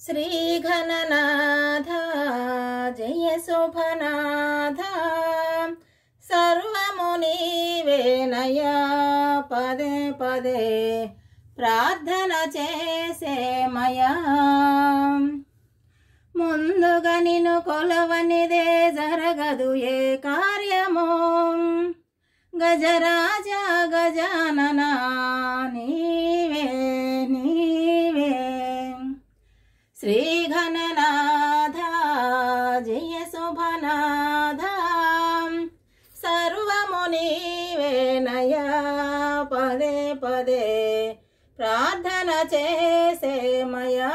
శ్రీఘననాథ జయ శుభనాథ సర్వము నీవేనయా పదే పదే ప్రార్థన చేసేమయా ముందుగా నిన్ను కొలవనిదే జరగదు ఏ కార్యము గజరాజ గజానన నీవే నీవే శ్రీఘననాథ జయ శుభనాథ సర్వము నీవేనయా పదే పదే ప్రార్థన చేసేమయా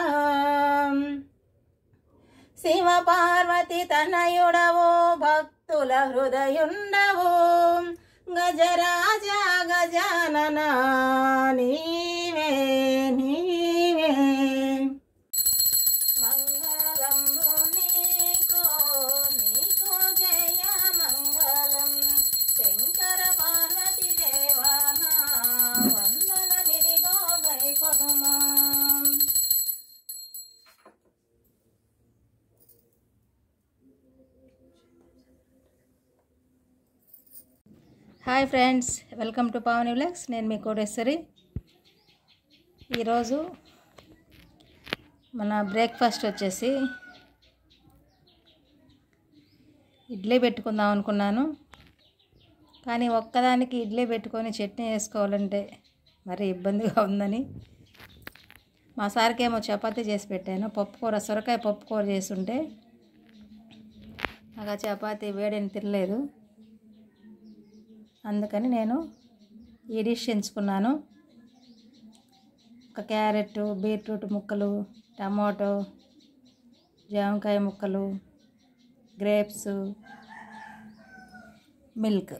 శివ పార్వతి తనయుడవు భక్తుల హృదయుండవు గజరాజ గజానన నీవే నీవే మంగళము నీకు నీకు జయ మంగళం శంకర పార్వతి దేవానా వందన నిరిగో గై కొనుమా hi friends welcome to Pavani vlogs నేను మీ కోటేశ్వరి ఈరోజు మన బ్రేక్ఫాస్ట్ వచ్చేసి ఇడ్లీ పెట్టుకుందాం అనుకున్నాను కానీ ఒక్కదానికి ఇడ్లీ పెట్టుకొని చట్నీ వేసుకోవాలంటే మరి ఇబ్బందిగా ఉందని మా సార్కి ఏమో చపాతీ చేసి పెట్టాను పప్పుకూర సొరకాయ పప్పుకూర చేస్తుంటే నాకు ఆ చపాతీ వేడిని తినలేదు అందుకని నేను ఈ డిష్ ఎంచుకున్నాను ఒక క్యారెట్ బీట్రూట్ ముక్కలు టమాటో జామకాయ ముక్కలు గ్రేప్స్ మిల్క్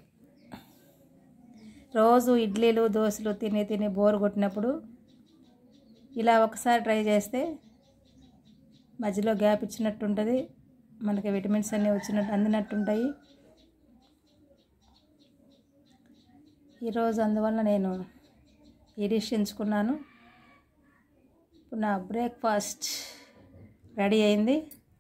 రోజు ఇడ్లీలు దోశలు తిని తిని బోర్ కొట్టినప్పుడు ఇలా ఒకసారి ట్రై చేస్తే మధ్యలో గ్యాప్ ఇచ్చినట్టు ఉంటుంది మనకి విటమిన్స్ అన్నీ వచ్చినట్టు అందినట్టుంటాయి ఈరోజు అందువల్ల నేను ఈ డిష్ ఎంచుకున్నాను ఇప్పుడు నా బ్రేక్ఫాస్ట్ రెడీ అయింది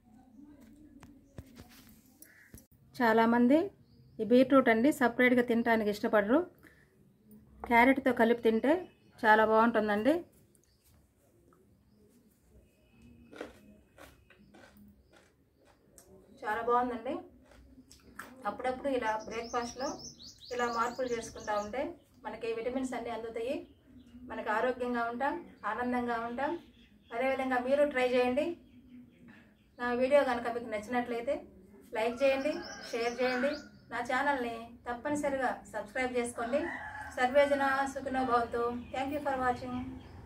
చాలామంది ఈ బీట్రూట్ అండి సపరేట్గా తినడానికి ఇష్టపడరు క్యారెట్తో కలిపి తింటే చాలా బాగుంటుందండి చాలా బాగుందండి అప్పుడప్పుడు ఇలా బ్రేక్ఫాస్ట్లో ఇలా మార్పులు చేసుకుంటా ఉంటే మనకి విటమిన్స్ అన్నీ అందుతాయి మనకి ఆరోగ్యంగా ఉంటాం ఆనందంగా ఉంటాం అదేవిధంగా మీరు ట్రై చేయండి నా వీడియో కనుక మీకు నచ్చినట్లయితే లైక్ చేయండి షేర్ చేయండి నా ఛానల్ని తప్పనిసరిగా సబ్స్క్రైబ్ చేసుకోండి సర్వేజన సుఖినో భవంతు థ్యాంక్ యూ ఫర్ వాచింగ్